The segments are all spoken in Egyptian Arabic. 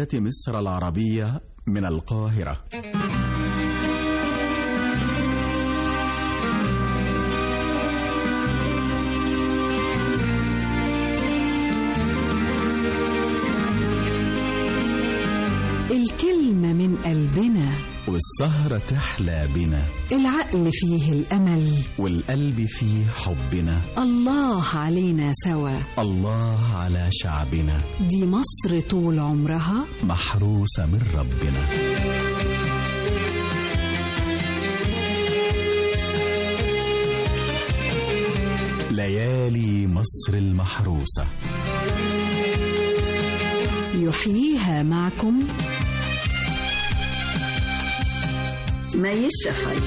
جمهورية مصر العربية من القاهرة الكلمة من قلبنا والسهرة تحلى بنا العقل فيه الأمل والقلب فيه حبنا الله علينا سوا الله على شعبنا دي مصر طول عمرها محروسة من ربنا ليالي مصر المحروسة يحييها معكم مي الشفعي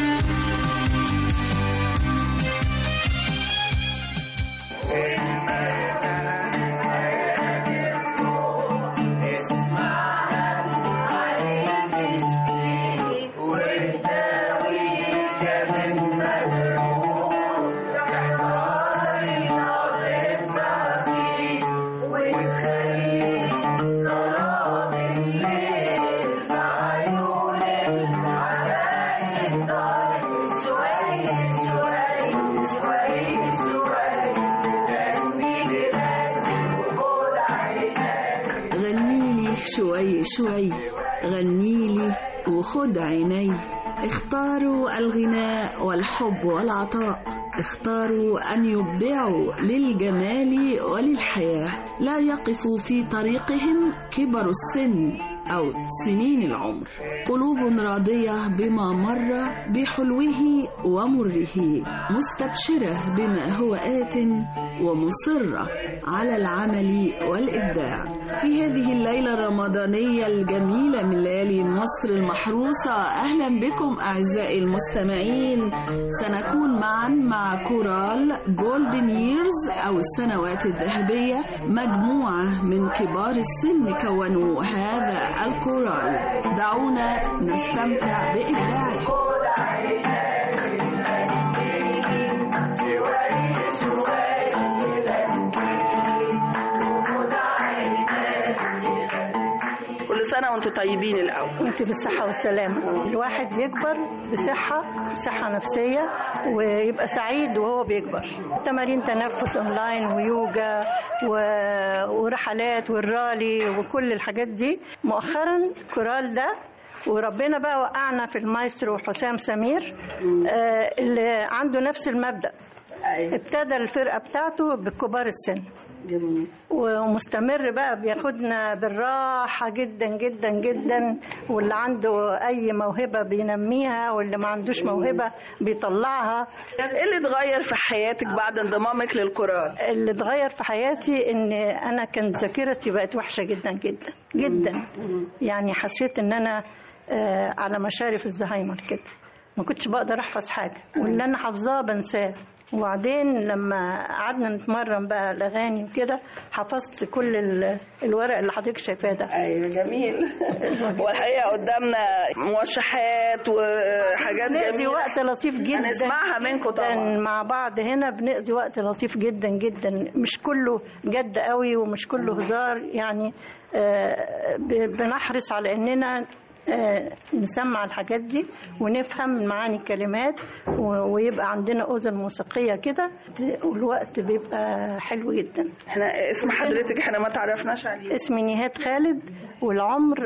غنيلي شوي شوي غنيلي وخد عيني اختاروا الغناء والحب والعطاء اختاروا أن يبدعوا للجمال وللحياة لا يقفوا في طريقهم كبر السن أو سنين العمر قلوب راضية بما مر بحلوه ومره مستبشرة بما هو آت ومصرة على العمل والإبداع في هذه الليلة الرمضانية الجميلة من ليالي مصر المحروسة أهلا بكم أعزائي المستمعين سنكون معا مع كورال جولدن ييرز أو السنوات الذهبية مجموعة من كبار السن كونوا هذا الكورال دعونا نستمتع بإبداعه كل سنة وانتم طيبين الأول وانت بالصحة والسلامة الواحد يكبر بصحة صحة نفسية ويبقى سعيد وهو بيكبر تمارين تنفس اونلاين ويوجا و... ورحلات والرالي وكل الحاجات دي مؤخرا كورال ده وربنا بقى وقعنا في المايسترو حسام سمير آه اللي عنده نفس المبدأ ابتدى الفرقة بتاعته بكبار السن جميل ومستمر بقى بياخدنا بالراحة جدا جدا جدا واللي عنده أي موهبة بينميها واللي ما عندوش موهبة بيطلعها ايه اللي اتغير في حياتك بعد انضمامك للكورال؟ اللي اتغير في حياتي ان انا كانت ذاكرتي بقت وحشة جدا جدا جدا يعني حسيت ان انا آه، على مشارف الزهايمر كده ما كنتش بقدر احفظ حاجة واللي انا حافظاه بنساه وبعدين لما قعدنا نتمرن بقى الاغاني وكده حفظت كل ال- الورق اللي حضرتك شايفاه ده ايوه جميل والحقيقة قدامنا موشحات وحاجات بنقضي جميلة وقت لطيف جدا هنسمعها منكم طبعا جداً مع بعض هنا بنقضي وقت لطيف جدا جدا مش كله جد قوي ومش كله هزار يعني آه، ب- بنحرص على اننا آه، نسمع الحاجات دي ونفهم معاني الكلمات و- ويبقى عندنا اذن موسيقيه كده والوقت بيبقى حلو جدا احنا اسم حضرتك احنا ما تعرفناش عليه اسمي نهاد خالد والعمر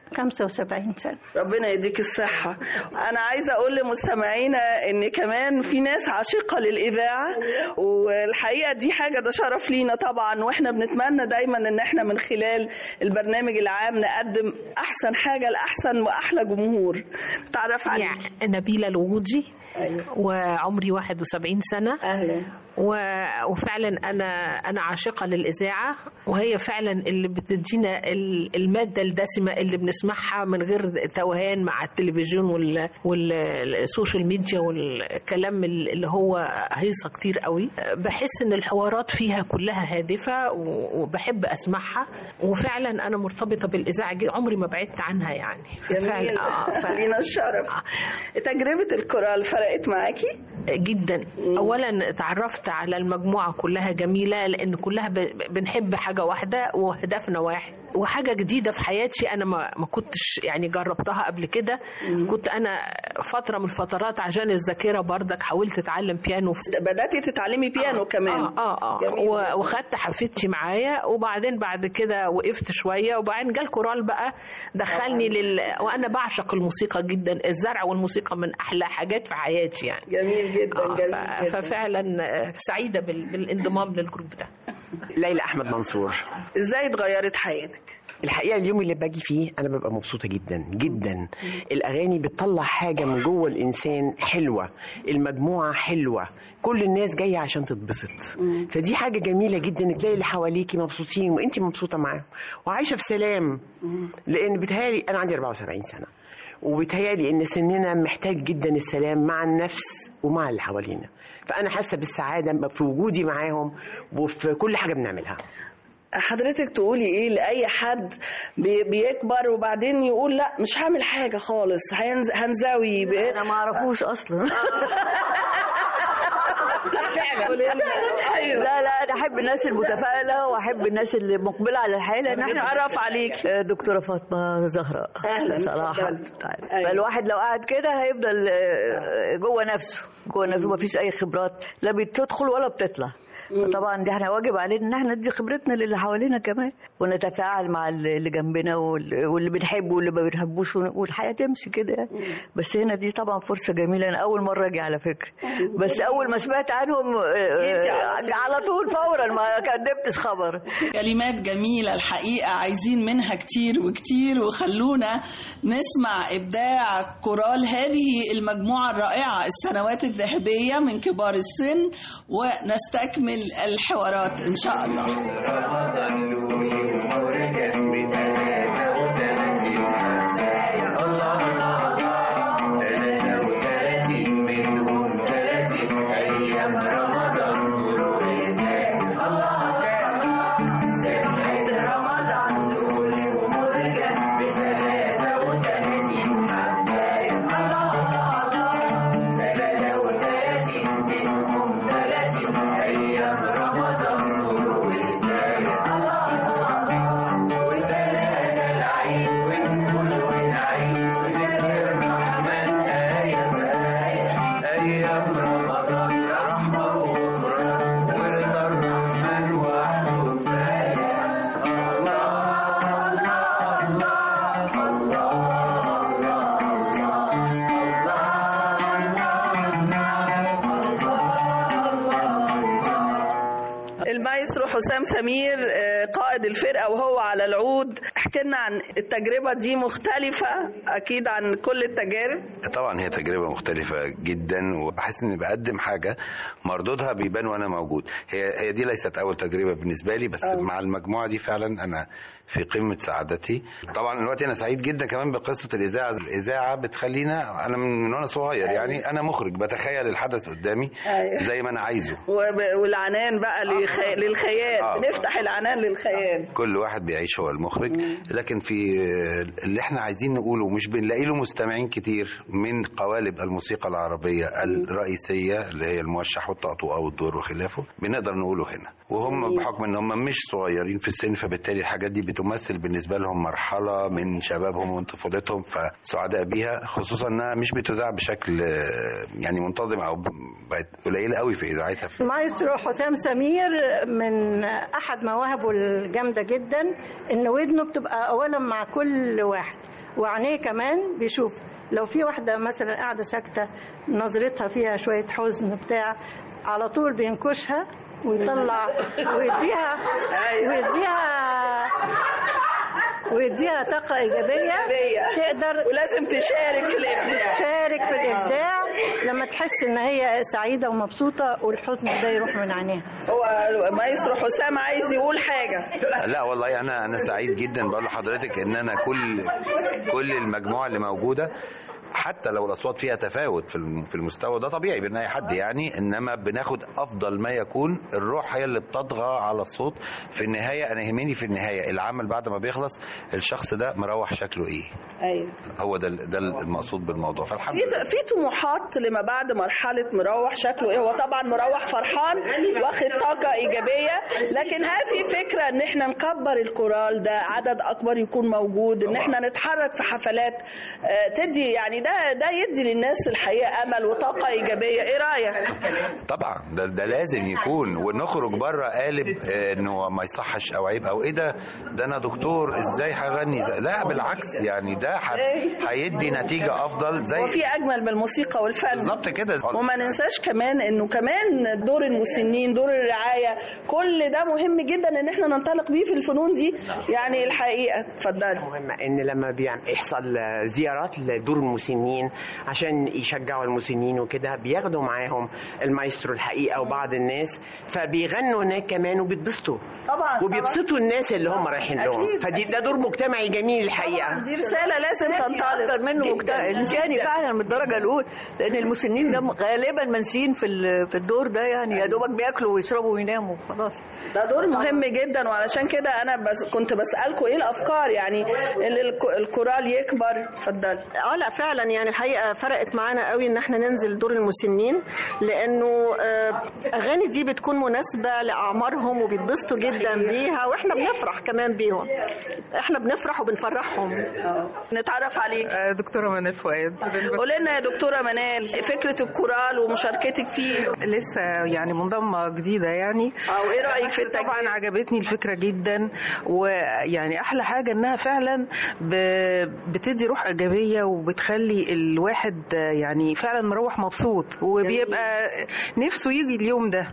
75 سنه ربنا يديك الصحة أنا عايزة أقول لمستمعينا إن كمان في ناس عاشقة للإذاعة والحقيقة دي حاجة ده شرف لينا طبعا وإحنا بنتمنى دايما إن إحنا من خلال البرنامج العام نقدم أحسن حاجة لأحسن وأحلى جمهور تعرف عليك يعني نبيلة الوجي وعمري 71 سنة أهلا و- وفعلا انا انا عاشقه للاذاعه وهي فعلا اللي بتدينا ال- الماده الدسمه اللي بنسمعها من غير توهان مع التلفزيون وال- والسوشيال ميديا والكلام اللي هو هيصه كتير قوي بحس ان الحوارات فيها كلها هادفه و- وبحب اسمعها وفعلا انا مرتبطه بالاذاعه جي- عمري ما بعدت عنها يعني جميل فعلا آه، ف- لينا الشرف تجربة الكورال فرقت معاكي؟ جدا اولا اتعرفت على المجموعه كلها جميله لان كلها ب- بنحب حاجه واحده وهدفنا واحد وحاجه جديده في حياتي انا ما ما كنتش يعني جربتها قبل كده كنت انا فتره من الفترات عشان الذاكره بردك حاولت اتعلم بيانو في بداتي تتعلمي بيانو كمان اه اه, آه. جميل و- وخدت حفيدتي معايا وبعدين بعد كده وقفت شويه وبعدين جه الكورال بقى دخلني لل وانا بعشق الموسيقى جدا الزرع والموسيقى من احلى حاجات في حياتي يعني جميل جدا آه جميل ف- جدا. ففعلا آه، سعيده بال- بالانضمام للجروب ده ليلى احمد منصور ازاي اتغيرت حياتك الحقيقه اليوم اللي باجي فيه انا ببقى مبسوطه جدا جدا الاغاني بتطلع حاجه من جوه الانسان حلوه المجموعه حلوه كل الناس جايه عشان تتبسط فدي حاجه جميله جدا تلاقي اللي حواليكي مبسوطين وانت مبسوطه معاهم وعايشه في سلام لان بتهيالي انا عندي 74 سنه وبتهيالي ان سننا محتاج جدا السلام مع النفس ومع اللي حوالينا فانا حاسه بالسعاده في وجودي معاهم وفي كل حاجه بنعملها حضرتك تقولي ايه لاي حد بي- بيكبر وبعدين يقول لا مش هعمل حاجه خالص هينز- هنزوي ب- انا ما اعرفوش اصلا فعلا لا لا انا احب الناس المتفائله واحب الناس اللي مقبله على الحياه لان احنا نتعرف عليك آه، دكتوره فاطمه زهراء أهلاً، صراحه اتفضلي. أيوة. فالواحد لو قعد كده هيفضل آه، جوه نفسه جوه نفسه ما فيش اي خبرات لا بتدخل ولا بتطلع طبعا دي احنا واجب علينا ان احنا ندي خبرتنا للي حوالينا كمان ونتفاعل مع اللي جنبنا وال- واللي بنحبه واللي ما بنحبوش ون- والحياه تمشي كده يعني. بس هنا دي طبعا فرصه جميله انا اول مره اجي على فكره بس اول ما سمعت عنهم آه، جيتي على آه، على طول فورا ما كدبتش خبر كلمات جميلة الحقيقة عايزين منها كتير وكتير وخلونا نسمع إبداع كورال هذه المجموعة الرائعة السنوات الذهبية من كبار السن ونستكمل الحوارات إن شاء الله المايسترو حسام سمير آه، قائد الفرقه وهو على العود احكي لنا عن التجربه دي مختلفه اكيد عن كل التجارب طبعا هي تجربة مختلفة جدا وبحس اني بقدم حاجة مردودها بيبان وانا موجود هي هي دي ليست اول تجربة بالنسبة لي بس أه. مع المجموعة دي فعلا انا في قمة سعادتي طبعا دلوقتي انا سعيد جدا كمان بقصة الاذاعة الاذاعة بتخلينا انا من من وانا صغير يعني انا مخرج بتخيل الحدث قدامي أيوة. زي ما انا عايزه وب- والعنان بقى لخ- للخيال آه. نفتح العنان للخيال كل واحد بيعيش هو المخرج لكن في اللي احنا عايزين نقوله مش بنلاقي له مستمعين كتير من قوالب الموسيقى العربية الرئيسية اللي هي الموشح والطقطقة والدور وخلافه بنقدر نقوله هنا وهم بحكم ان هم مش صغيرين في السن فبالتالي الحاجات دي بتمثل بالنسبة لهم مرحلة من شبابهم ومن طفولتهم فسعداء بيها خصوصا انها مش بتذاع بشكل آه، يعني منتظم او بقت قليلة قوي في اذاعتها في مايسترو حسام سمير من احد مواهبه الجامده جدا ان ودنه بتبقى اولا مع كل واحد وعينيه كمان بيشوف لو في واحده مثلا قاعده ساكته نظرتها فيها شويه حزن بتاع على طول بينكشها ويطلع ويديها ويديها ويديها طاقة إيجابية تقدر ولازم تشارك في الإبداع تشارك في الإبداع لما تحس إن هي سعيدة ومبسوطة والحزن ده يروح من عينيها هو مايسترو حسام عايز يقول حاجه لا والله انا انا سعيد جدا بقول لحضرتك ان انا كل كل المجموعه اللي موجوده حتى لو الاصوات فيها تفاوت في الم- في المستوى ده طبيعي بين اي حد يعني انما بناخد افضل ما يكون الروح هي اللي بتطغى على الصوت في النهايه انا يهمني في النهايه العمل بعد ما بيخلص الشخص ده مروح شكله ايه ايوه هو ده ال- ده المقصود بالموضوع فالحمد في لله في طموحات لما بعد مرحله مروح شكله ايه هو طبعا مروح فرحان واخد طاقه ايجابيه لكن هل في فكره ان احنا نكبر الكورال ده عدد اكبر يكون موجود ان احنا نتحرك في حفلات آه، تدي يعني ده ده يدي للناس الحقيقه امل وطاقه ايجابيه ايه رايك طبعا ده, ده لازم يكون ونخرج بره قالب آه، انه ما يصحش او عيب او ايه ده ده انا دكتور ازاي هغني زي لا بالعكس يعني ده ح- هيدي نتيجه افضل زي وفي اجمل من الموسيقى والفن بالظبط كده وما ننساش كمان انه كمان دور المسنين دور الرعايه كل ده مهم جدا ان احنا ننطلق بيه في الفنون دي يعني الحقيقه اتفضلي مهمة ان لما بيعم- يحصل زيارات لدور المسنين عشان يشجعوا المسنين وكده بياخدوا معاهم المايسترو الحقيقه وبعض الناس فبيغنوا هناك كمان وبيتبسطوا طبعا وبيبسطوا الناس اللي هم رايحين لهم أكيد. فدي ده دور مجتمعي جميل الحقيقه دي رساله لازم تنطلق اكتر منه مجتمع انساني فعلا من الدرجه الاولى لان المسنين ده غالبا منسيين في ال- في الدور ده يعني يا دوبك بياكلوا ويشربوا ويناموا خلاص ده دور مهم جدا وعلشان كده انا بس كنت بسالكم ايه الافكار يعني ال- الك- الكورال يكبر اتفضلي اه لا فعلا يعني الحقيقه فرقت معانا قوي ان احنا ننزل دور المسنين لانه آه، اغاني دي بتكون مناسبه لاعمارهم وبيتبسطوا جدا بيها واحنا بنفرح كمان بيهم احنا بنفرح وبنفرحهم نتعرف عليك دكتورة منال فؤاد قولي لنا يا دكتوره منال فكره الكورال ومشاركتك فيه لسه يعني منضمة جديدة يعني اه وايه رايك في التجربه طبعا عجبتني الفكرة جدا ويعني أحلى حاجة إنها فعلا ب- بتدي روح إيجابية وبتخلي الواحد يعني فعلا مروح مبسوط وبيبقى نفسه يجي اليوم ده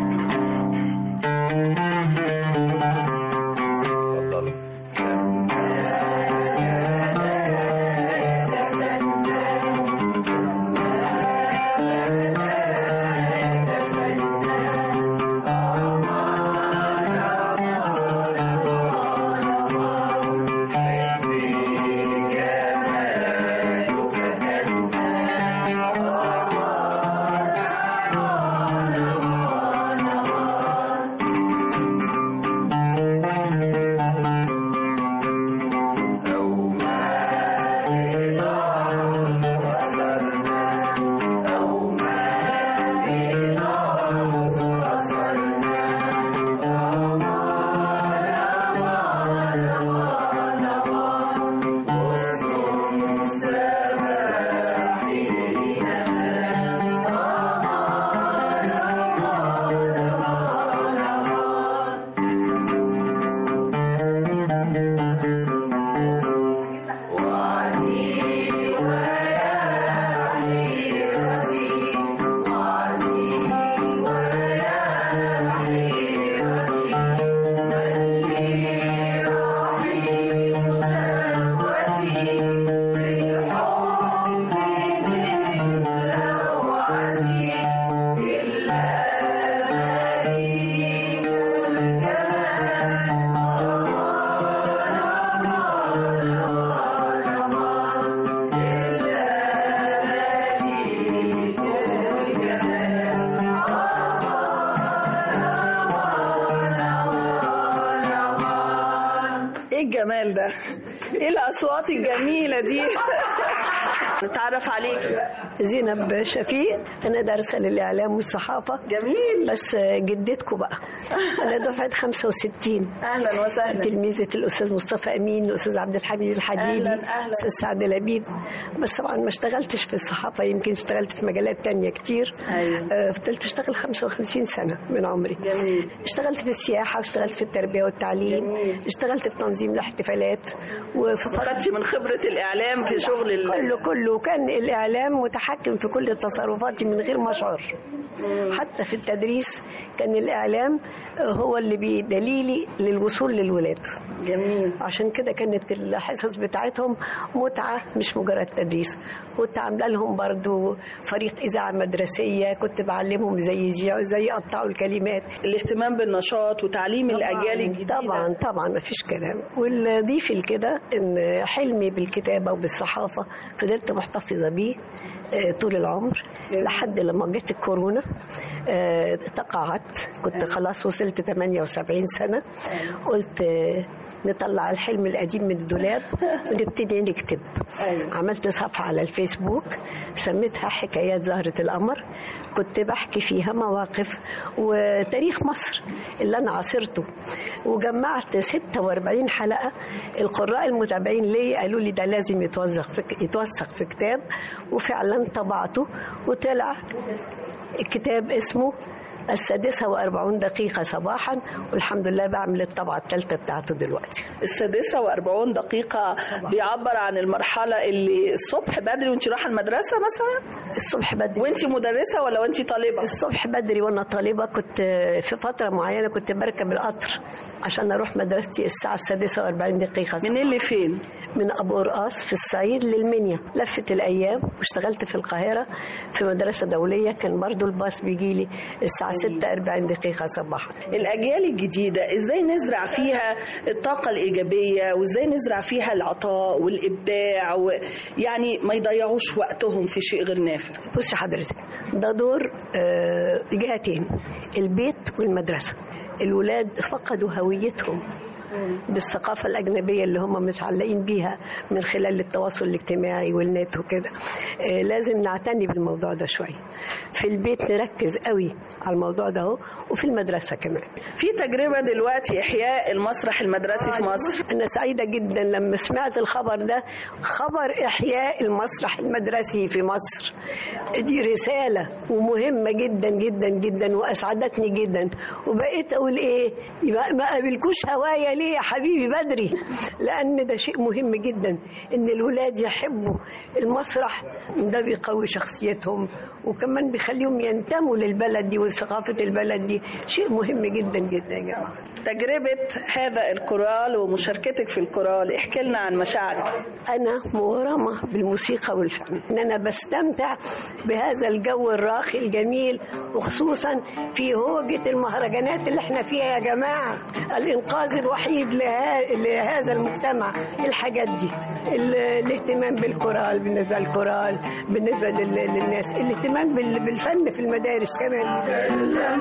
ايه الجمال ده ايه الاصوات الجميله دي نتعرف عليك زينب شفيق انا دارسه للاعلام والصحافه جميل بس جدتكم بقى انا دفعه 65 اهلا وسهلا تلميذه الاستاذ مصطفى امين الاستاذ عبد الحميد الحديدي أهلاً، أهلاً. الاستاذ سعد لبيب بس طبعا ما اشتغلتش في الصحافه يمكن اشتغلت في مجالات تانية كتير أيوة. آه، فضلت اشتغل 55 سنه من عمري جميل اشتغلت في السياحه واشتغلت في التربيه والتعليم جميل. اشتغلت في تنظيم الاحتفالات وفي فترة خدتي من خبره الاعلام في شغل ال... كله كله كان الاعلام متحكم في كل تصرفاتي من غير ما اشعر حتى في التدريس كان الاعلام هو اللي بيدليلي للوصول للولاد جميل عشان كده كانت الحصص بتاعتهم متعة مش مجرد تدريس كنت عاملة لهم برضو فريق إذاعة مدرسية كنت بعلمهم زي يذيعوا- زي يقطعوا الكلمات الاهتمام بالنشاط وتعليم الاجيال الجديده طبعا طبعا ما فيش كلام والضيف لكده ان حلمي بالكتابه وبالصحافه فضلت محتفظة بيه آه، طول العمر لحد لما جت الكورونا آه، تقاعدت كنت خلاص وصلت 78 سنة قلت آه، نطلع الحلم القديم من الدولاب ونبتدي نكتب عملت صفحة على الفيسبوك سميتها حكايات زهرة القمر كنت بحكي فيها مواقف وتاريخ مصر اللي أنا عاصرته وجمعت 46 حلقة القراء المتابعين لي قالوا لي ده لازم يتوثق في يتوثق في كتاب وفعلا طبعته وطلع الكتاب اسمه السادسة وأربعون دقيقة صباحا والحمد لله بعمل الطبعة الثالثة بتاعته دلوقتي السادسة وأربعون دقيقة بيعبر عن المرحلة اللي الصبح بدري وانت رايحة المدرسة مثلا الصبح بدري وانت مدرسة ولا وانت طالبة الصبح بدري وانا طالبة كنت في فترة معينة كنت بركب القطر عشان اروح مدرستي الساعة السادسة وأربعين دقيقة من اللي فين؟ من أبو قرقاص في الصعيد للمنيا لفت الأيام واشتغلت في القاهرة في مدرسة دولية كان برضو الباص بيجي لي الساعة 6 40 دقيقة صباحا الأجيال الجديدة إزاي نزرع فيها الطاقة الإيجابية وإزاي نزرع فيها العطاء والإبداع و... يعني ما يضيعوش وقتهم في شيء غير نافع بصي حضرتك ده دور آه، جهتين البيت والمدرسة الولاد فقدوا هويتهم بالثقافة الأجنبية اللي هم متعلقين بيها من خلال التواصل الاجتماعي والنت وكده آه، لازم نعتني بالموضوع ده شوية في البيت نركز قوي على الموضوع ده اهو وفي المدرسة كمان في تجربة دلوقتي إحياء المسرح المدرسي في مصر أنا سعيدة جدا لما سمعت الخبر ده خبر إحياء المسرح المدرسي في مصر دي رسالة ومهمة جدا جدا جدا وأسعدتني جدا وبقيت أقول إيه يبقى ما قابلكوش هوايا ليه يا حبيبي بدري لأن ده شيء مهم جدا إن الولاد يحبوا المسرح ده بيقوي شخصيتهم وكمان بيخليهم ينتموا للبلد دي وثقافة البلد دي شيء مهم جدا جدا يا جماعة تجربة هذا الكورال ومشاركتك في الكورال احكي لنا عن مشاعرك أنا مغرمة بالموسيقى والفن إن أنا بستمتع بهذا الجو الراقي الجميل وخصوصا في هوجة المهرجانات اللي احنا فيها يا جماعة الإنقاذ الوحيد لها- لهذا المجتمع الحاجات دي ال- الاهتمام بالكورال بالنسبة للكورال بالنسبة لل- للناس الاهتمام بال- بالفن في المدارس كمان سلم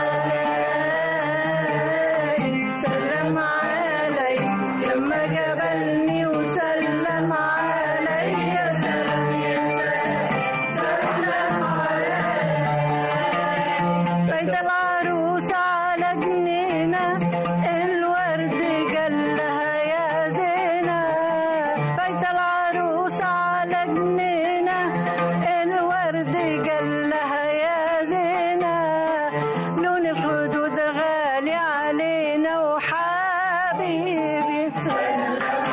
سلم علي لما جبلني وسلم علي يا سلام يا سلام سلم بيت العروس على جنينة الورد جلها يا زينة بيت العروس على جنينة الورد جلها يا زينة لون الخدود غالي علينا وحبيبي سلم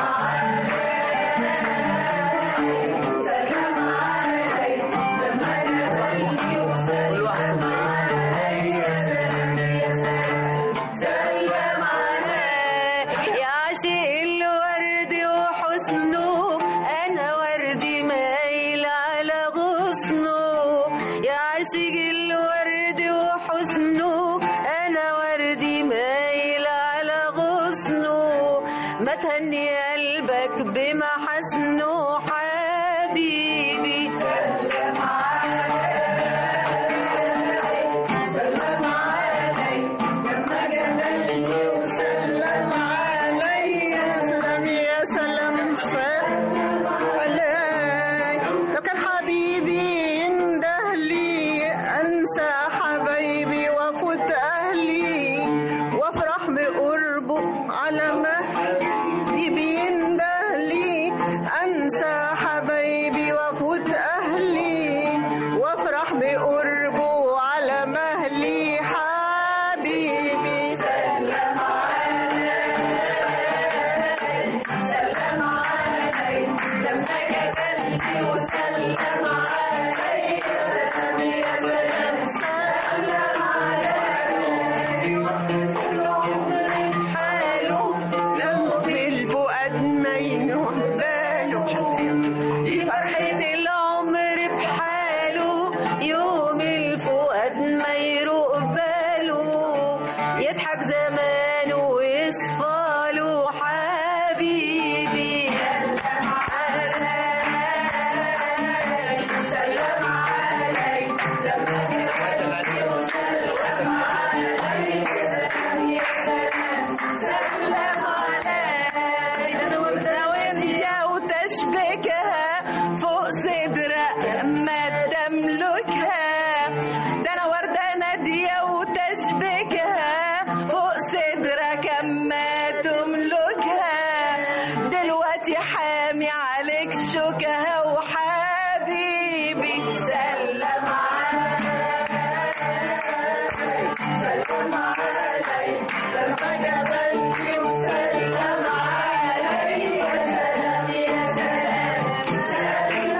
سلم علي لما جبلني وسلم علي يا سلام يا سلام سلم علي يا عاشق الورد وحسنه انا وردي مايل على غصنه يا عاشق الورد وحسنه انا وردي مايل على غصنه ما تهني قلبك بمحاسنه حبيبي سلم سلم علي لما جبلني وسلم علي يا سلام يا سلام سلم علي لو كان حبيبي ينده لي انسى حبايبي وافوت اهلي وافرح بقربه على مهلي بينده لي انسى حبايبي وافوت اهلي وافرح بقربه على مهلي حبيبي سلم علي سلم علي لما جبلني وسلم علي سلام يا سلام سلم علي وكل عمري حاله لو في الفؤاد ما ينوح باله لما تملكها دلوقتي حامي عليك شوكها وحبيبي سلم سلم علي لما جبلتي وسلم علي سلام يا سلام سلم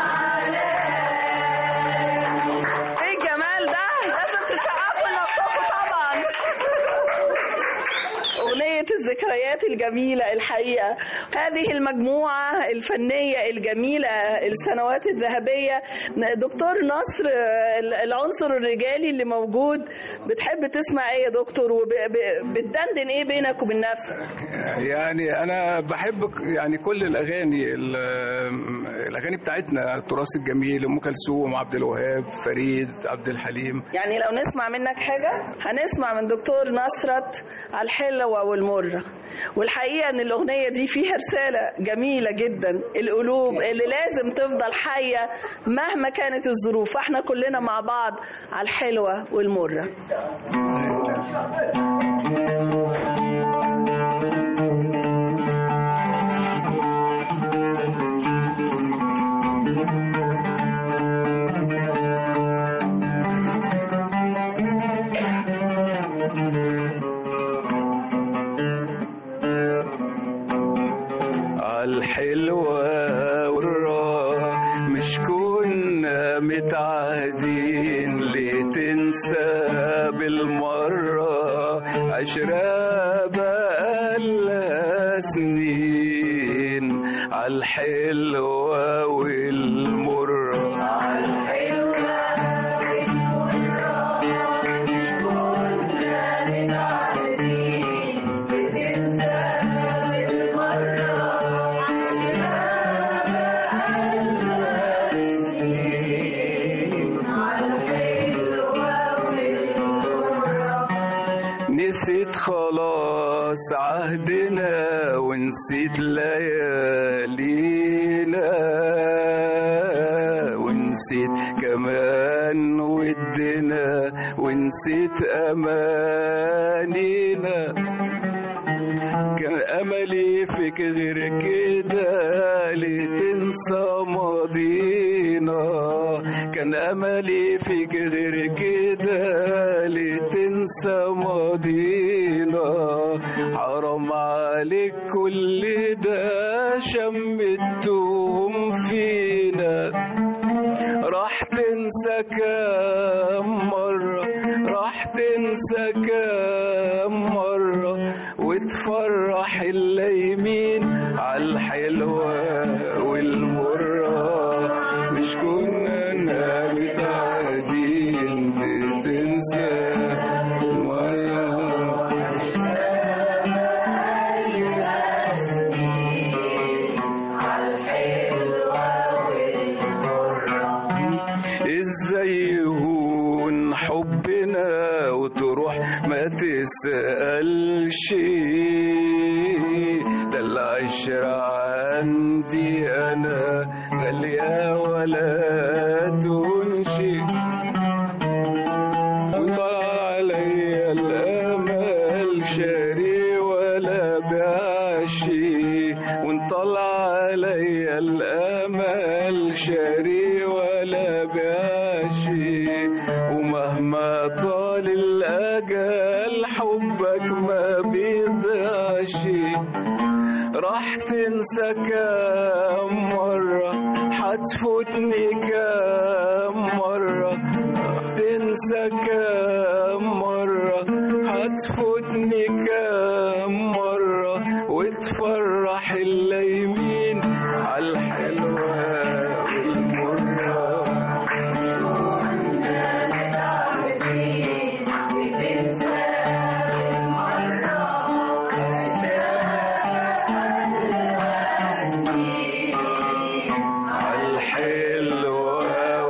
ايه الجمال ده لازم تسقفوا لنفسكم طبعا أغنية الذكريات الجميلة الحقيقة هذه المجموعة الفنية الجميلة السنوات الذهبية دكتور نصر العنصر الرجالي اللي موجود بتحب تسمع ايه يا دكتور وبتدندن ايه بينك وبين نفسك يعني انا بحب يعني كل الاغاني ال- الاغاني بتاعتنا التراث الجميل ام كلثوم عبد الوهاب فريد عبد الحليم يعني لو نسمع منك حاجة هنسمع من دكتور نصرت على الحلوة والمرة والحقيقة ان الأغنية دي فيها رسالة جميلة جدا القلوب اللي لازم تفضل حية مهما كانت الظروف فاحنا كلنا مع بعض على الحلوة والمرة عالحلوة والراء مش كنا متعهدين ليه تنسى بالمرة عشرة بقالها سنين عالحلوة والمرة نسيت خلاص عهدنا ونسيت ليالينا ونسيت كمان ودنا ونسيت أمانينا كان أملي فيك غير كده ليه تنسى ماضينا كان أملي فيك غير كده ليه تنسى ماضينا حرام عليك كل ده شمتهم فينا راح تنسى كام مرة راح تنسى كام مرة وتفرح الليمين عالحلوة والمرة مش كنا متعادين بتنسى مرة ازاي يهون حبنا وتروح ما تسألش ده العشرة عندي انا غالية ولا تنشي وضاع عليا الامل شاري ولا بعشي وانطلع عليا الامل شاري ولا بعشي ومهما طال الاجل حبك ما بيضيعش راح تنسى كام مرة حتفوتني كام مرة راح تنسى كام مرة حتفوتني كام مرة وتفرح الليمين عالحلوة والمرة الحلوة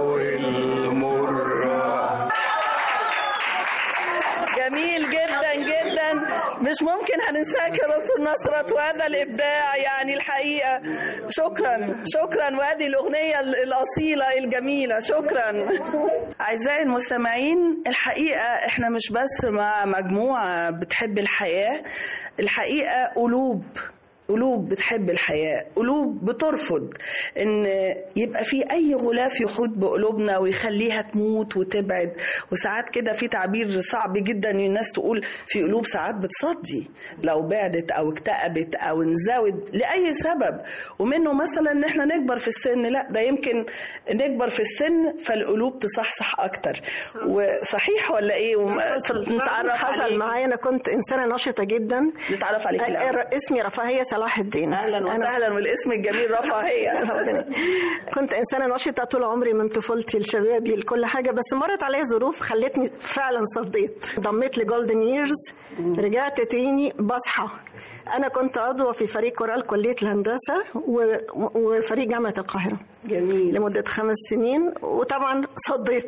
والمرة جميل جدا جدا مش ممكن هننساك يا دكتور نصرت وهذا الابداع يعني الحقيقه شكرا شكرا وهذه الاغنيه الاصيله الجميله شكرا اعزائي المستمعين الحقيقه احنا مش بس مع مجموعه بتحب الحياه الحقيقه قلوب قلوب بتحب الحياة قلوب بترفض ان يبقى في اي غلاف يحوط بقلوبنا ويخليها تموت وتبعد وساعات كده في تعبير صعب جدا الناس تقول في قلوب ساعات بتصدي لو بعدت او اكتئبت او انزوت لاي سبب ومنه مثلا ان احنا نكبر في السن لا ده يمكن نكبر في السن فالقلوب تصحصح اكتر وصحيح ولا ايه نتعرف حصل معايا انا كنت انسانه نشطه جدا نتعرف عليك الأول. اسمي رفاهيه صلاح الدين اهلا وسهلا والاسم الجميل رفاهيه كنت انسانه نشطه طول عمري من طفولتي لشبابي لكل حاجه بس مرت عليا ظروف خلتني فعلا صديت ضميت لجولدن ييرز رجعت تاني بصحى انا كنت عضوه في فريق كورال كليه الهندسه و... وفريق جامعه القاهره جميل لمده خمس سنين وطبعا صديت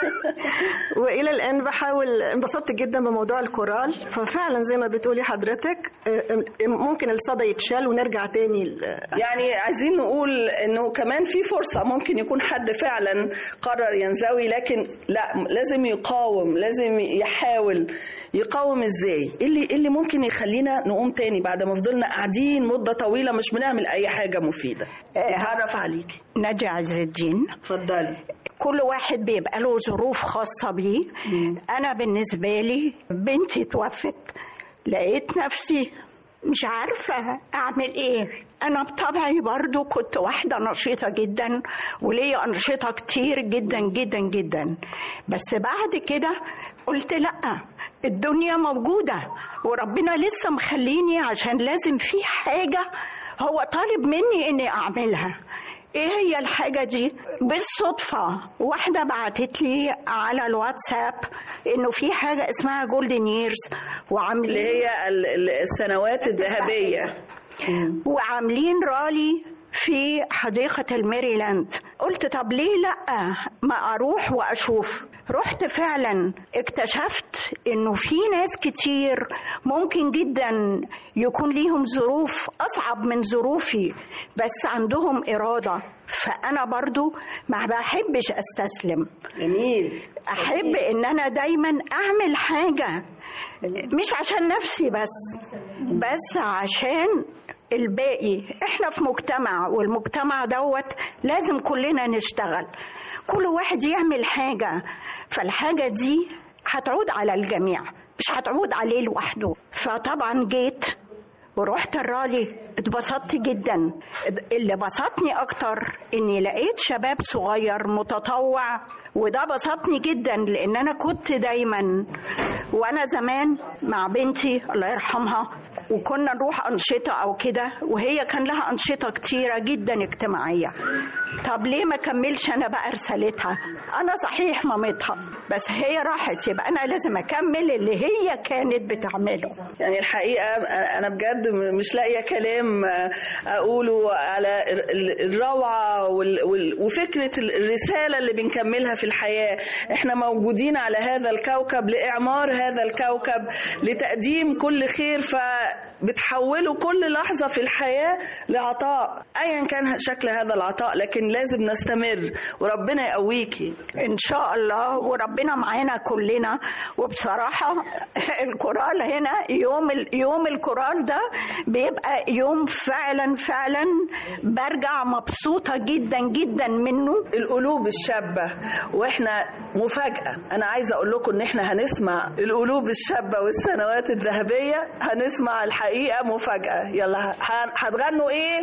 والى الان بحاول انبسطت جدا بموضوع الكورال ففعلا زي ما بتقولي حضرتك ممكن الصدى يتشال ونرجع تاني يعني عايزين نقول انه كمان في فرصه ممكن يكون حد فعلا قرر ينزوي لكن لا لازم يقاوم لازم يحاول يقاوم ازاي ايه اللي إيه اللي ممكن يخلينا نقوم تاني بعد ما فضلنا قاعدين مده طويله مش بنعمل اي حاجه مفيده هعرف عليكي نادية عز الدين اتفضلي كل واحد بيبقى له ظروف خاصة بيه أنا بالنسبة لي بنتي توفت لقيت نفسي مش عارفة أعمل إيه أنا بطبعي برضو كنت واحدة نشيطة جدا وليا أنشطة كتير جدا جدا جدا بس بعد كده قلت لأ الدنيا موجودة وربنا لسه مخليني عشان لازم في حاجة هو طالب مني إني أعملها ايه هي الحاجة دي؟ بالصدفة واحدة بعتت لي على الواتساب انه في حاجة اسمها جولدن ييرز وعاملين اللي هي السنوات الذهبية وعاملين رالي في حديقة الميريلاند قلت طب ليه لأ ما أروح وأشوف رحت فعلا اكتشفت انه في ناس كتير ممكن جدا يكون ليهم ظروف اصعب من ظروفي بس عندهم اراده فانا برضو ما بحبش استسلم جميل احب ان انا دايما اعمل حاجه مش عشان نفسي بس بس عشان الباقي احنا في مجتمع والمجتمع دوت لازم كلنا نشتغل كل واحد يعمل حاجه فالحاجه دي هتعود على الجميع مش هتعود عليه لوحده فطبعا جيت ورحت الرالي اتبسطت جدا اللي بسطني اكتر اني لقيت شباب صغير متطوع وده بسطني جدا لان انا كنت دايما وانا زمان مع بنتي الله يرحمها وكنا نروح انشطه او كده وهي كان لها انشطه كتيره جدا اجتماعيه طب ليه ما كملش انا بقى رسالتها انا صحيح مامتها بس هي راحت يبقى انا لازم اكمل اللي هي كانت بتعمله يعني الحقيقه انا بجد مش لاقيه كلام اقوله على الروعه وفكره الرساله اللي بنكملها في الحياه احنا موجودين على هذا الكوكب لاعمار هذا الكوكب لتقديم كل خير ف بتحولوا كل لحظة في الحياة لعطاء أيا كان شكل هذا العطاء لكن لازم نستمر وربنا يقويكي إن شاء الله وربنا معانا كلنا وبصراحة الكورال هنا يوم يوم الكورال ده بيبقى يوم فعلا فعلا برجع مبسوطة جدا جدا منه القلوب الشابة واحنا مفاجأة أنا عايزة أقول لكم إن احنا هنسمع القلوب الشابة والسنوات الذهبية هنسمع الحقيقة الحقيقه مفاجاه يلا هتغنوا ايه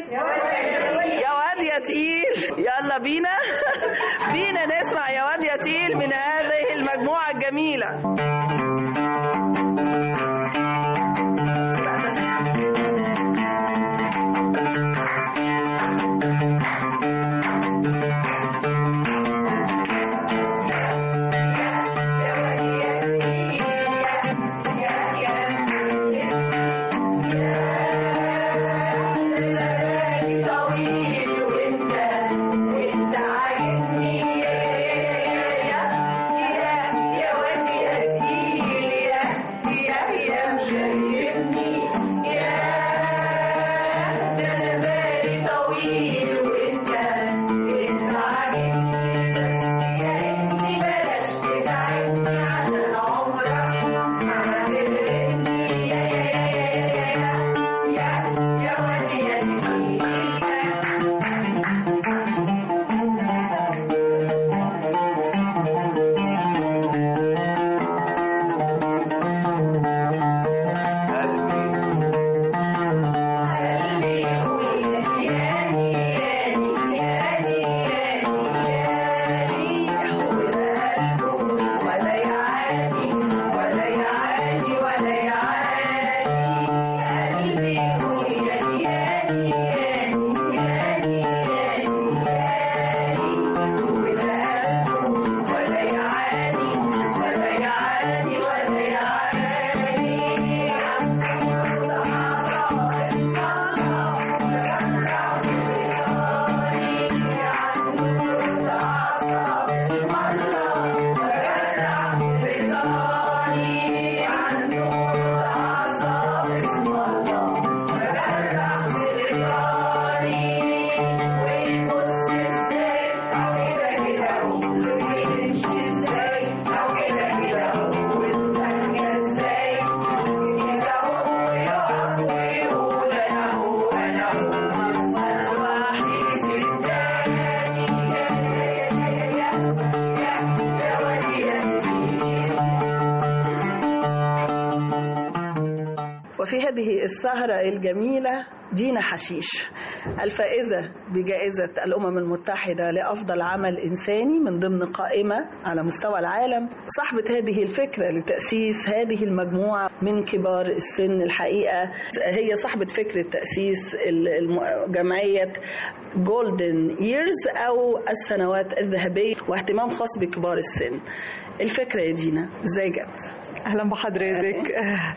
يا واد يا تقيل يلا بينا بينا نسمع يا واد يا تقيل من هذه المجموعه الجميله يا واد يا هذه السهرة الجميلة دينا حشيش الفائزة بجائزة الأمم المتحدة لأفضل عمل إنساني من ضمن قائمة على مستوى العالم صاحبة هذه الفكرة لتأسيس هذه المجموعة من كبار السن الحقيقة هي صاحبة فكرة تأسيس الم- جمعية جولدن ييرز أو السنوات الذهبية واهتمام خاص بكبار السن الفكرة يا دينا ازاي جت؟ اهلا بحضرتك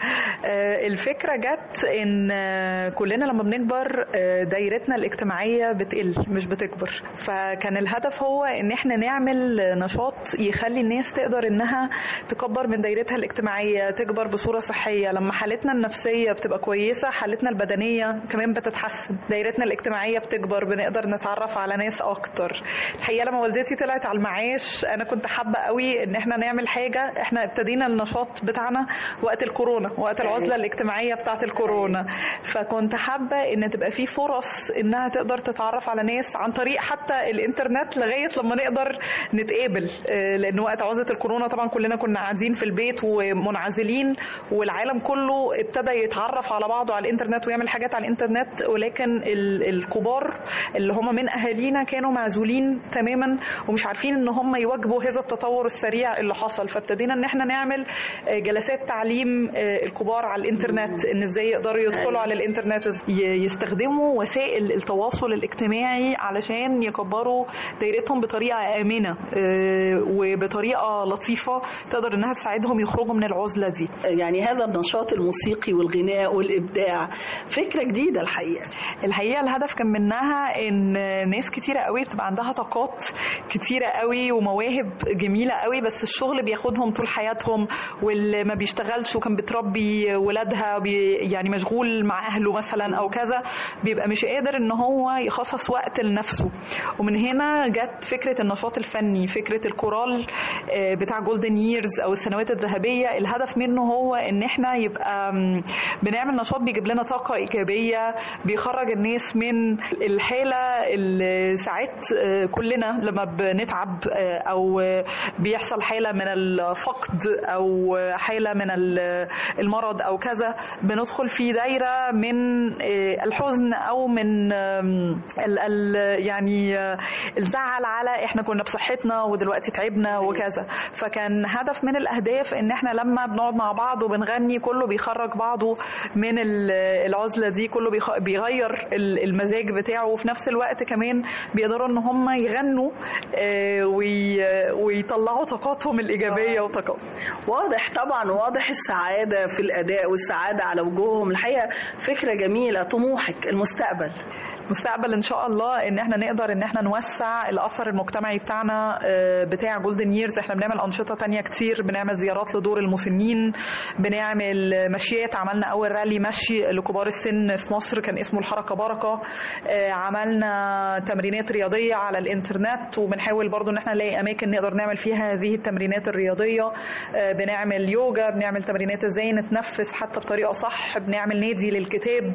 آه، الفكره جت ان آه، كلنا لما بنكبر آه، دايرتنا الاجتماعيه بتقل مش بتكبر فكان الهدف هو ان احنا نعمل نشاط يخلي الناس تقدر انها تكبر من دايرتها الاجتماعيه تكبر بصوره صحيه لما حالتنا النفسيه بتبقى كويسه حالتنا البدنيه كمان بتتحسن دايرتنا الاجتماعيه بتكبر بنقدر نتعرف على ناس اكتر الحقيقه لما والدتي طلعت على المعاش انا كنت حابه قوي ان احنا نعمل حاجه احنا ابتدينا النشاط بتاعنا وقت الكورونا وقت العزله الاجتماعيه بتاعه الكورونا فكنت حابه ان تبقى في فرص انها تقدر تتعرف على ناس عن طريق حتى الانترنت لغايه لما نقدر نتقابل آه، لان وقت عزله الكورونا طبعا كلنا كنا قاعدين في البيت ومنعزلين والعالم كله ابتدى يتعرف على بعضه على الانترنت ويعمل حاجات على الانترنت ولكن ال- الكبار اللي هم من اهالينا كانوا معزولين تماما ومش عارفين ان هم يواجهوا هذا التطور السريع اللي حصل فابتدينا ان احنا نعمل آه، جلسات تعليم آه، الكبار على الانترنت ان ازاي يقدروا يدخلوا على الانترنت ي- يستخدموا وسائل التواصل الاجتماعي علشان يكبروا دايرتهم بطريقه امنه آه، وبطريقه لطيفه تقدر انها تساعدهم يخرجوا من العزله دي يعني هذا النشاط الموسيقي والغناء والإبداع فكرة جديدة الحقيقة الحقيقه الهدف كان منها ان ناس كتيره قوي بتبقى عندها طاقات كتيره قوي ومواهب جميله قوي بس الشغل بياخدهم طول حياتهم واللي ما بيشتغلش وكان بتربي ولادها بي يعني مشغول مع اهله مثلا او كذا بيبقى مش قادر ان هو يخصص وقت لنفسه ومن هنا جت فكره النشاط الفني فكره الكورال آه، بتاع جولدن ييرز او السنوات الذهبيه الهدف منه هو ان احنا يبقى م، بنعمل نشاط بيجيب لنا طاقه ايجابيه بيخرج الناس من الحاله اللي ساعات آه، كلنا لما بنتعب آه، او آه، بيحصل حاله من الفقد او حاله من ال- المرض او كذا بندخل في دايره من آه، الحزن او من آم، ال ال يعني آه، الزعل على احنا كنا بصحتنا ودلوقتي تعبنا وكذا فكان هدف من الاهداف ان احنا لما بنقعد مع بعض وبنغني كله بيخرج بعضه من ال- العزله دي كله بيخ- بيغير ال- المزاج بتاعه وفي نفس الوقت كمان بيقدروا ان هم يغنوا آه، وي- ويطلعوا طاقاتهم الايجابيه وطاقات واضح طبعا واضح السعادة في الأداء والسعادة على وجوههم الحقيقة فكرة جميلة طموحك المستقبل مستقبل ان شاء الله ان احنا نقدر ان احنا نوسع الاثر المجتمعي بتاعنا آه، بتاع جولدن ييرز احنا بنعمل انشطه تانية كتير بنعمل زيارات لدور المسنين بنعمل مشيات عملنا اول رالي مشي لكبار السن في مصر كان اسمه الحركه بركه آه، عملنا تمرينات رياضيه على الانترنت وبنحاول برضو ان احنا نلاقي اماكن نقدر نعمل فيها هذه التمرينات الرياضيه آه، بنعمل يوجا بنعمل تمرينات ازاي نتنفس حتى بطريقه صح بنعمل نادي للكتاب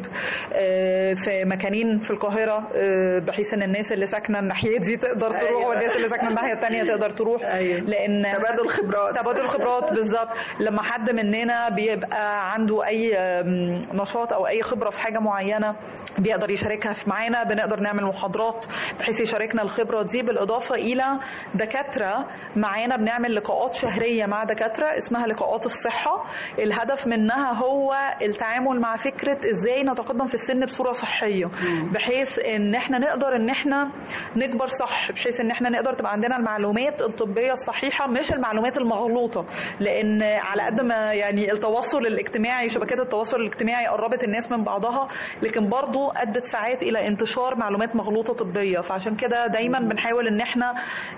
آه، في مكانين في القاهره آه، بحيث ان الناس اللي ساكنه الناحيه دي تقدر تروح أيوة. والناس اللي ساكنه الناحيه الثانيه تقدر تروح أيوة. لان تبادل خبرات. تبادل خبرات بالظبط لما حد مننا بيبقى عنده اي آم، نشاط او اي خبره في حاجه معينه بيقدر يشاركها في معانا بنقدر نعمل محاضرات بحيث يشاركنا الخبره دي بالاضافه الى دكاتره معانا بنعمل لقاءات شهريه مع دكاتره اسمها لقاءات الصحه الهدف منها هو التعامل مع فكره ازاي نتقدم في السن بصوره صحيه بحيث ان احنا نقدر ان احنا نكبر صح بحيث ان احنا نقدر تبقى عندنا المعلومات الطبيه الصحيحه مش المعلومات المغلوطه لان على قد ما يعني التواصل الاجتماعي شبكات التواصل الاجتماعي قربت الناس من بعضها لكن برضو ادت ساعات الى انتشار معلومات مغلوطه طبيه فعشان كده دايما بنحاول ان احنا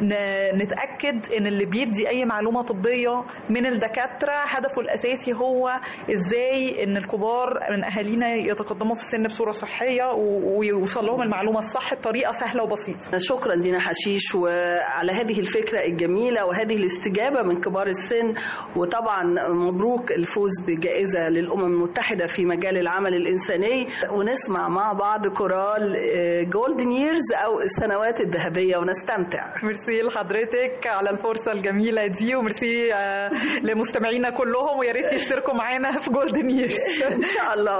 ن- نتاكد ان اللي بيدي اي معلومه طبيه من الدكاتره هدفه الاساسي هو ازاي ان الكبار من اهالينا يتقدموا في السن بصوره صحيه و- ويوصل لهم المعلومه الصح بطريقه سهله وبسيطه شكرا دينا حشيش وعلى هذه الفكرة الجميلة وهذه الاستجابة من كبار السن وطبعا مبروك الفوز بجائزة للأمم المتحدة في مجال العمل الإنساني ونسمع مع بعض كورال جولدن ييرز أو السنوات الذهبية ونستمتع ميرسي لحضرتك على الفرصه الجميله دي وميرسي آه، لمستمعينا كلهم ويا ريت يشتركوا معانا في جولدن ييرز ان شاء الله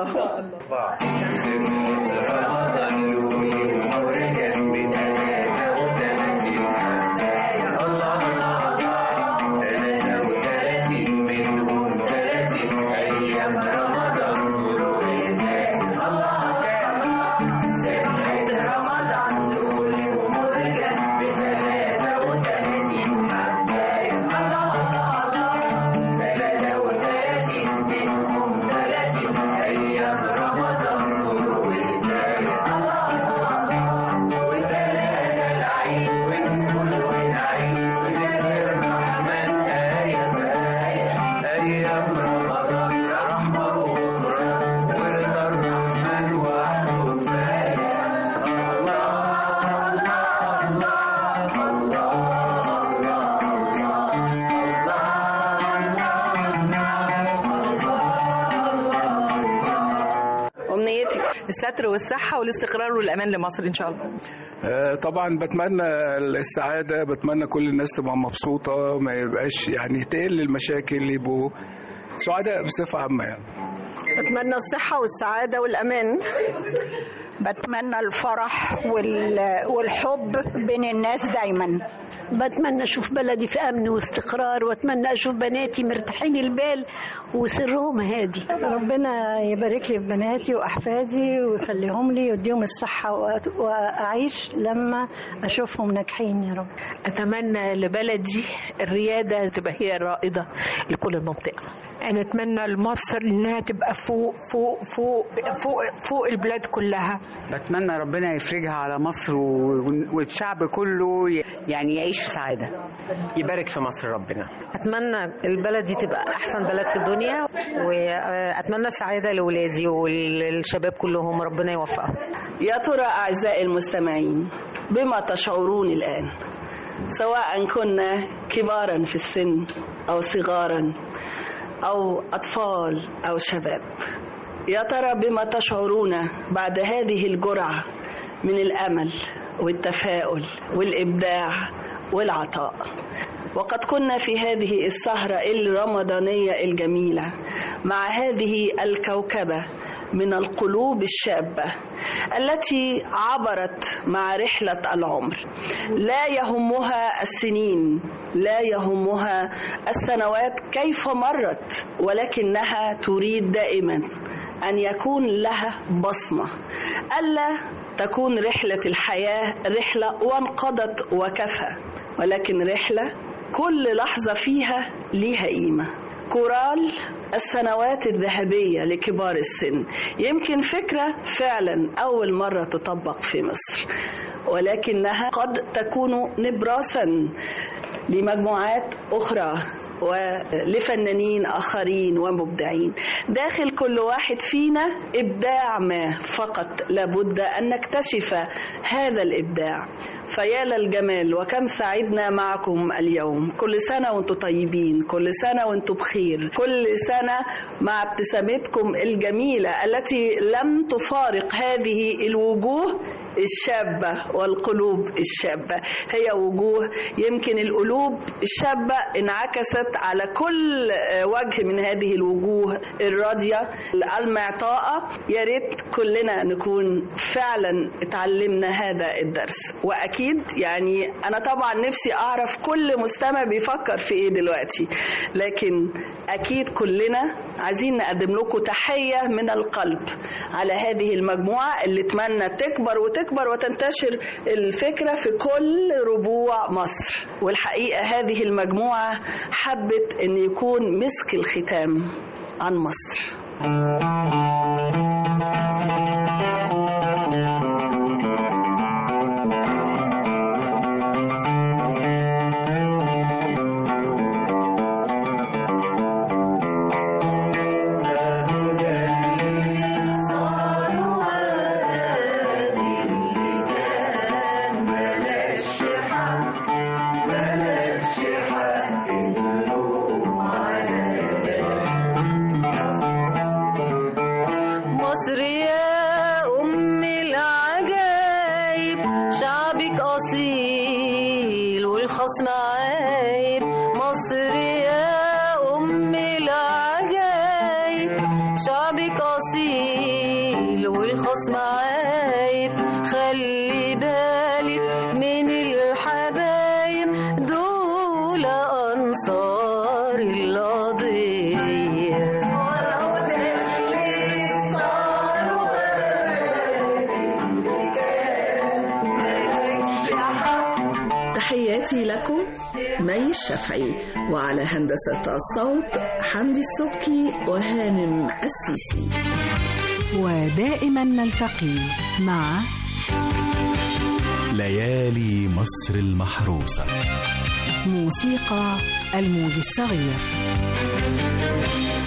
امنيتي الستر والصحة والاستقرار والأمان لمصر إن شاء الله آه، طبعا بتمنى السعادة بتمنى كل الناس تبقى مبسوطة ما يبقاش يعني تقل المشاكل يبقوا سعداء بصفة عامة يعني بتمنى الصحة والسعادة والأمان بتمنى الفرح وال- والحب بين الناس دايما بتمنى اشوف بلدي في امن واستقرار واتمنى اشوف بناتي مرتاحين البال وسرهم هادي ربنا يبارك لي في بناتي واحفادي ويخليهم لي ويديهم الصحه وأ- واعيش لما اشوفهم ناجحين يا رب أتمنى لبلدي الريادة تبقى هي الرائدة لكل المنطقة أنا أتمنى لمصر إنها تبقى فوق فوق فوق فوق فوق البلاد كلها بتمنى ربنا يفرجها على مصر و- والشعب كله ي- يعني يعيش في سعادة يبارك في مصر ربنا اتمنى البلد دي تبقى احسن بلد في الدنيا واتمنى السعاده لاولادي وللشباب كلهم ربنا يوفقهم يا ترى أعزائي المستمعين بما تشعرون الآن سواء كنا كبارا في السن أو صغارا أو أطفال أو شباب يا ترى بما تشعرون بعد هذه الجرعة من الأمل والتفاؤل والإبداع والعطاء وقد كنا في هذه السهرة الرمضانية الجميلة مع هذه الكوكبة من القلوب الشابة التي عبرت مع رحلة العمر لا يهمها السنين لا يهمها السنوات كيف مرت ولكنها تريد دائما أن يكون لها بصمة ألا تكون رحلة الحياة رحلة وانقضت وكفى ولكن رحلة كل لحظة فيها ليها قيمة كورال السنوات الذهبية لكبار السن يمكن فكرة فعلا أول مرة تطبق في مصر ولكنها قد تكون نبراسا لمجموعات أخرى ولفنانين آخرين ومبدعين داخل كل واحد فينا إبداع ما فقط لابد أن نكتشف هذا الإبداع فيا للجمال وكم سعدنا معكم اليوم كل سنة وانتم طيبين كل سنة وانتم بخير كل سنة مع ابتسامتكم الجميلة التي لم تفارق هذه الوجوه الشابة والقلوب الشابة هي وجوه يمكن القلوب الشابة انعكست على كل وجه من هذه الوجوه الراضية المعطاءة يا ريت كلنا نكون فعلا اتعلمنا هذا الدرس وأكيد يعني أنا طبعا نفسي أعرف كل مستمع بيفكر في إيه دلوقتي لكن أكيد كلنا عايزين نقدم لكم تحية من القلب على هذه المجموعة اللي اتمنى تكبر وتكبر وتنتشر الفكرة في كل ربوع مصر والحقيقة هذه المجموعة حبت أن يكون مسك الختام عن مصر مصر يا أم العجايب شعبك أصيل والخصم عايب مصر يا أم العجايب شعبك والخصم عايب خلي بالك من الحبايب دول أنصار القضية تحياتي لكم مي الشافعي وعلى هندسة الصوت حمدي السبكي وهانم السيسي ودائما نلتقي مع ليالي مصر المحروسة موسيقى الموج الصغير